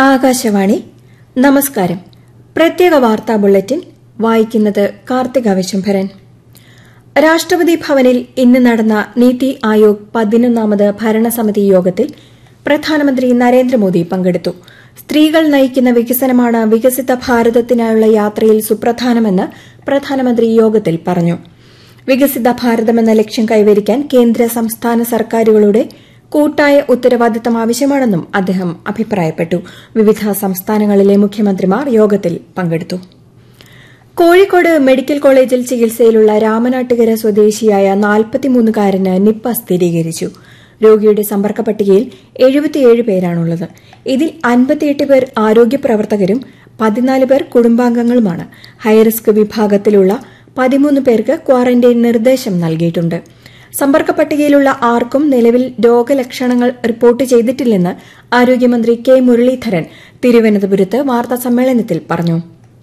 ആകാശവാണി നമസ്കാരം പ്രത്യേക വാർത്താ ബുള്ളറ്റിൻ വായിക്കുന്നത് കാർത്തിക വിശംഭരൻ രാഷ്ട്രപതി ഭവനിൽ ഇന്ന് നടന്ന നീതി ആയോഗ് പതിനൊന്നാമത് ഭരണസമിതി യോഗത്തിൽ പ്രധാനമന്ത്രി നരേന്ദ്രമോദി പങ്കെടുത്തു സ്ത്രീകൾ നയിക്കുന്ന വികസനമാണ് വികസിത ഭാരതത്തിനായുള്ള യാത്രയിൽ സുപ്രധാനമെന്ന് പ്രധാനമന്ത്രി യോഗത്തിൽ പറഞ്ഞു വികസിത ഭാരതമെന്ന ലക്ഷ്യം കൈവരിക്കാൻ കേന്ദ്ര സംസ്ഥാന സർക്കാരുകളുടെ കൂട്ടായ ഉത്തരവാദിത്തം ആവശ്യമാണെന്നും അദ്ദേഹം അഭിപ്രായപ്പെട്ടു വിവിധ സംസ്ഥാനങ്ങളിലെ മുഖ്യമന്ത്രിമാർ യോഗത്തിൽ പങ്കെടുത്തു കോഴിക്കോട് മെഡിക്കൽ കോളേജിൽ ചികിത്സയിലുള്ള രാമനാട്ടുകര സ്വദേശിയായ നാൽപ്പത്തിമൂന്നുകാരന് നിപ്പ സ്ഥിരീകരിച്ചു രോഗിയുടെ സമ്പർക്ക പട്ടികയിൽ എഴുപത്തിയേഴ് പേരാണുള്ളത് ഇതിൽ അൻപത്തിയെട്ട് പേർ ആരോഗ്യ പ്രവർത്തകരും പതിനാല് പേർ കുടുംബാംഗങ്ങളുമാണ് ഹൈറിസ്ക് വിഭാഗത്തിലുള്ള പതിമൂന്ന് പേർക്ക് ക്വാറന്റൈൻ നിർദ്ദേശം നൽകിയിട്ടുണ്ട് സമ്പർക്ക പട്ടികയിലുള്ള ആർക്കും നിലവിൽ രോഗലക്ഷണങ്ങൾ റിപ്പോർട്ട് ചെയ്തിട്ടില്ലെന്ന് ആരോഗ്യമന്ത്രി കെ മുരളീധരൻ തിരുവനന്തപുരത്ത് വാർത്താസമ്മേളനത്തിൽ പറഞ്ഞു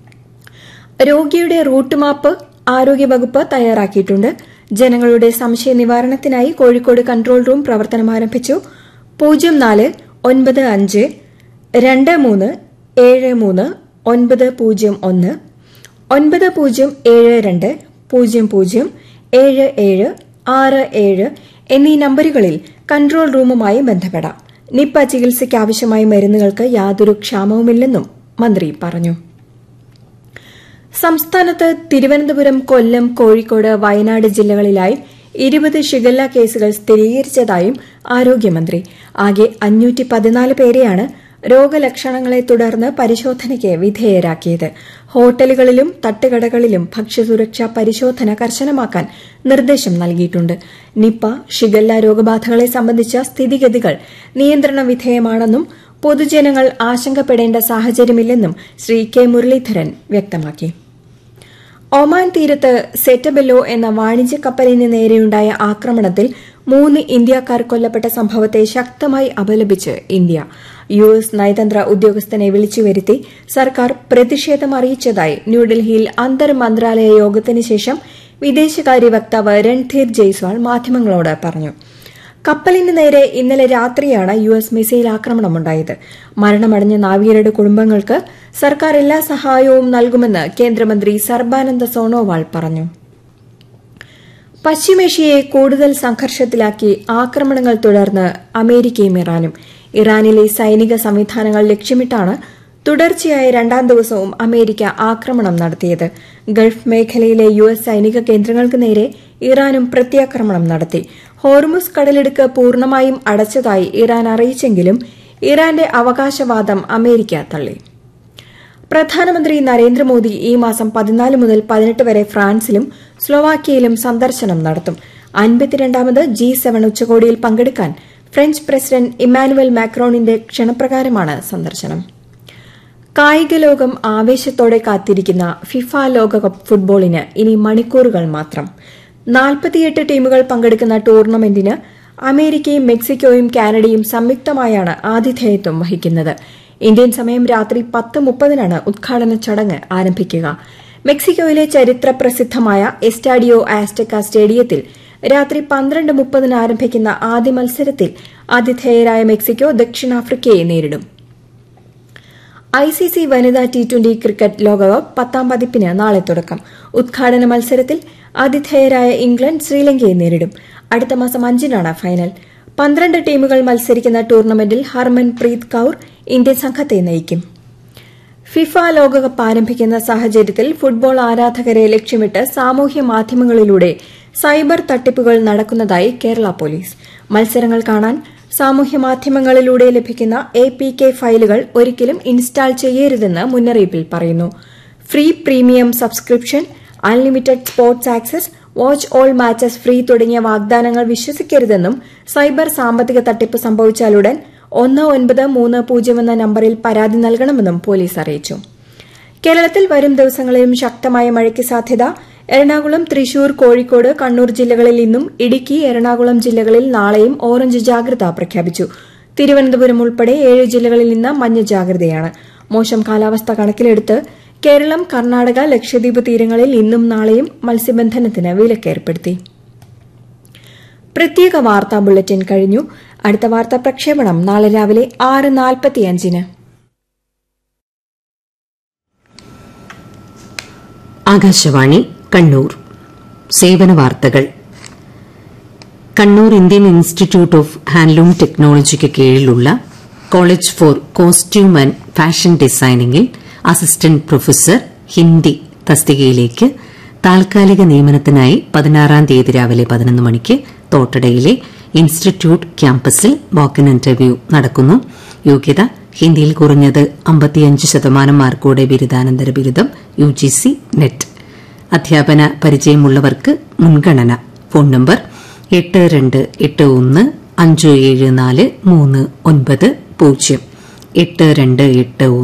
രോഗിയുടെ റൂട്ട് മാപ്പ് ആരോഗ്യവകുപ്പ് തയ്യാറാക്കിയിട്ടുണ്ട് ജനങ്ങളുടെ സംശയ നിവാരണത്തിനായി കോഴിക്കോട് കൺട്രോൾ റൂം പ്രവർത്തനം ആരംഭിച്ചു പൂജ്യം നാല് ഒൻപത് അഞ്ച് രണ്ട് മൂന്ന് ഏഴ് മൂന്ന് ഒൻപത് പൂജ്യം ഒന്ന് ഒൻപത് പൂജ്യം ഏഴ് രണ്ട് പൂജ്യം പൂജ്യം ഏഴ് ഏഴ് ആറ് ഏഴ് എന്നീ നമ്പരുകളിൽ കൺട്രോൾ റൂമുമായി ബന്ധപ്പെടാം നിപ്പ ചികിത്സയ്ക്ക് ആവശ്യമായ മരുന്നുകൾക്ക് യാതൊരു ക്ഷാമവുമില്ലെന്നും മന്ത്രി പറഞ്ഞു സംസ്ഥാനത്ത് തിരുവനന്തപുരം കൊല്ലം കോഴിക്കോട് വയനാട് ജില്ലകളിലായി ഇരുപത് ഷിഗല്ല കേസുകൾ സ്ഥിരീകരിച്ചതായും ആരോഗ്യമന്ത്രി ആകെ അഞ്ഞൂറ്റി പതിനാല് പേരെയാണ് രോഗലക്ഷണങ്ങളെ തുടർന്ന് പരിശോധനയ്ക്ക് വിധേയരാക്കിയത് ഹോട്ടലുകളിലും തട്ടുകടകളിലും ഭക്ഷ്യസുരക്ഷാ പരിശോധന കർശനമാക്കാൻ നിർദ്ദേശം നൽകിയിട്ടുണ്ട് നിപ്പ ഷിഗല്ല രോഗബാധകളെ സംബന്ധിച്ച സ്ഥിതിഗതികൾ നിയന്ത്രണ വിധേയമാണെന്നും പൊതുജനങ്ങൾ ആശങ്കപ്പെടേണ്ട സാഹചര്യമില്ലെന്നും ശ്രീ കെ മുരളീധരൻ വ്യക്തമാക്കി ഒമാൻ തീരത്ത് സെറ്റബെല്ലോ എന്ന വാണിജ്യ കപ്പലിന് നേരെയുണ്ടായ ആക്രമണത്തിൽ മൂന്ന് ഇന്ത്യക്കാർ കൊല്ലപ്പെട്ട സംഭവത്തെ ശക്തമായി അപലപിച്ച് ഇന്ത്യ യു എസ് നയതന്ത്ര ഉദ്യോഗസ്ഥനെ വിളിച്ചുവരുത്തി സർക്കാർ പ്രതിഷേധം അറിയിച്ചതായി ന്യൂഡൽഹിയിൽ അന്തർ മന്ത്രാലയ യോഗത്തിന് ശേഷം വിദേശകാര്യ വക്താവ് രൺധീർ ജയ്സ്വാൾ മാധ്യമങ്ങളോട് പറഞ്ഞു കപ്പലിന് നേരെ ഇന്നലെ രാത്രിയാണ് യു എസ് മിസൈൽ ആക്രമണമുണ്ടായത് മരണമടഞ്ഞ നാവികരുടെ കുടുംബങ്ങൾക്ക് സർക്കാർ എല്ലാ സഹായവും നൽകുമെന്ന് കേന്ദ്രമന്ത്രി സർബാനന്ദ സോണോവാൾ പറഞ്ഞു പശ്ചിമേഷ്യയെ കൂടുതൽ സംഘർഷത്തിലാക്കി ആക്രമണങ്ങൾ തുടർന്ന് അമേരിക്കയും ഇറാനും ഇറാനിലെ സൈനിക സംവിധാനങ്ങൾ ലക്ഷ്യമിട്ടാണ് തുടർച്ചയായ രണ്ടാം ദിവസവും അമേരിക്ക ആക്രമണം നടത്തിയത് ഗൾഫ് മേഖലയിലെ യു എസ് സൈനിക കേന്ദ്രങ്ങൾക്ക് നേരെ ഇറാനും പ്രത്യാക്രമണം നടത്തി ഹോർമുസ് കടലിടുക്ക് പൂർണ്ണമായും അടച്ചതായി ഇറാൻ അറിയിച്ചെങ്കിലും ഇറാന്റെ അവകാശവാദം അമേരിക്ക തള്ളി പ്രധാനമന്ത്രി നരേന്ദ്രമോദി ഈ മാസം പതിനാല് മുതൽ പതിനെട്ട് വരെ ഫ്രാൻസിലും സ്ലൊവാക്യയിലും സന്ദർശനം നടത്തും അൻപത്തിരണ്ടാമത് ജി സെവൻ ഉച്ചകോടിയിൽ പങ്കെടുക്കാൻ ഫ്രഞ്ച് പ്രസിഡന്റ് ഇമ്മാനുവൽ മാക്രോണിന്റെ ക്ഷണപ്രകാരമാണ് സന്ദർശനം കായിക ലോകം ആവേശത്തോടെ കാത്തിരിക്കുന്ന ഫിഫ ലോകകപ്പ് ഫുട്ബോളിന് ഇനി മണിക്കൂറുകൾ മാത്രം നാൽപ്പത്തിയെട്ട് ടീമുകൾ പങ്കെടുക്കുന്ന ടൂർണമെന്റിന് അമേരിക്കയും മെക്സിക്കോയും കാനഡയും സംയുക്തമായാണ് ആതിഥേയത്വം വഹിക്കുന്നത് ഇന്ത്യൻ സമയം രാത്രി പത്ത് മുപ്പതിനാണ് ഉദ്ഘാടന ചടങ്ങ് ആരംഭിക്കുക മെക്സിക്കോയിലെ ചരിത്ര പ്രസിദ്ധമായ എസ്റ്റാഡിയോ ആസ്റ്റക്ക സ്റ്റേഡിയത്തിൽ രാത്രി പന്ത്രണ്ട് മുപ്പതിന് ആരംഭിക്കുന്ന ആദ്യ മത്സരത്തിൽ ആതിഥേയരായ മെക്സിക്കോ ദക്ഷിണാഫ്രിക്കയെ നേരിടും ഐസിസി വനിതാ ടി ട്വന്റി ക്രിക്കറ്റ് ലോകകപ്പ് പത്താം പതിപ്പിന് നാളെ തുടക്കം ഉദ്ഘാടന മത്സരത്തിൽ ആതിഥേയരായ ഇംഗ്ലണ്ട് ശ്രീലങ്കയെ നേരിടും അടുത്ത മാസം അഞ്ചിനാണ് ഫൈനൽ പന്ത്രണ്ട് ടീമുകൾ മത്സരിക്കുന്ന ടൂർണമെന്റിൽ ഹർമൻ പ്രീത് കൌർ ഇന്ത്യൻ സംഘത്തെ നയിക്കും ഫിഫ ലോകകപ്പ് ആരംഭിക്കുന്ന സാഹചര്യത്തിൽ ഫുട്ബോൾ ആരാധകരെ ലക്ഷ്യമിട്ട് സാമൂഹ്യ മാധ്യമങ്ങളിലൂടെ സൈബർ തട്ടിപ്പുകൾ നടക്കുന്നതായി കേരള പോലീസ് മത്സരങ്ങൾ കാണാൻ സാമൂഹ്യ മാധ്യമങ്ങളിലൂടെ ലഭിക്കുന്ന എ പി കെ ഫയലുകൾ ഒരിക്കലും ഇൻസ്റ്റാൾ ചെയ്യരുതെന്ന് മുന്നറിയിപ്പിൽ പറയുന്നു free premium subscription unlimited sports access watch all matches free തുടങ്ങിയ വാഗ്ദാനങ്ങൾ വിശ്വസിക്കരുതെന്നും സൈബർ സാമ്പത്തിക തട്ടിപ്പ് സംഭവിച്ചാലുടൻ ഒന്ന് ഒൻപത് മൂന്ന് പൂജ്യം എന്ന നമ്പറിൽ പരാതി നൽകണമെന്നും പോലീസ് അറിയിച്ചു കേരളത്തിൽ വരും ദിവസങ്ങളിലും ശക്തമായ മഴയ്ക്ക് സാധ്യത എറണാകുളം തൃശൂർ കോഴിക്കോട് കണ്ണൂർ ജില്ലകളിൽ ഇന്നും ഇടുക്കി എറണാകുളം ജില്ലകളിൽ നാളെയും ഓറഞ്ച് ജാഗ്രത പ്രഖ്യാപിച്ചു തിരുവനന്തപുരം ഉൾപ്പെടെ ഏഴ് ജില്ലകളിൽ ഇന്ന് മഞ്ഞ ജാഗ്രതയാണ് മോശം കാലാവസ്ഥ കണക്കിലെടുത്ത് കേരളം കർണാടക ലക്ഷദ്വീപ് തീരങ്ങളിൽ ഇന്നും നാളെയും മത്സ്യബന്ധനത്തിന് വിലക്കേർപ്പെടുത്തി പ്രത്യേക വാർത്താ ബുള്ളറ്റിൻ കഴിഞ്ഞു അടുത്ത വാർത്താ പ്രക്ഷേപണം നാളെ രാവിലെ ആറ് നാൽപ്പത്തിയഞ്ചിന് ആകാശവാണി കണ്ണൂർ സേവന വാർത്തകൾ Kannur Indian institute of handloom ടെക്നോളജിക്ക് കീഴിലുള്ള college for costume and fashion ഡിസൈനിംഗിൽ അസിസ്റ്റന്റ് പ്രൊഫസർ ഹിന്ദി തസ്തികയിലേക്ക് താൽക്കാലിക നിയമനത്തിനായി പതിനാറാം തീയതി രാവിലെ പതിനൊന്ന് മണിക്ക് തോട്ടടയിലെ ഇൻസ്റ്റിറ്റ്യൂട്ട് ക്യാമ്പസിൽ വാക്കിൻ ഇന്റർവ്യൂ നടക്കുന്നു യോഗ്യത ഹിന്ദിയിൽ കുറഞ്ഞത് അമ്പത്തിയഞ്ച് ശതമാനം മാർക്കോടെ ബിരുദാനന്തര ബിരുദം യു ജി സി നെറ്റ് അധ്യാപന പരിചയമുള്ളവർക്ക് മുൻഗണന ഫോൺ നമ്പർ എട്ട് രണ്ട് എട്ട് ഒന്ന് അഞ്ച് ഏഴ് നാല് മൂന്ന് ഒൻപത് പൂജ്യം എട്ട് രണ്ട് എട്ട്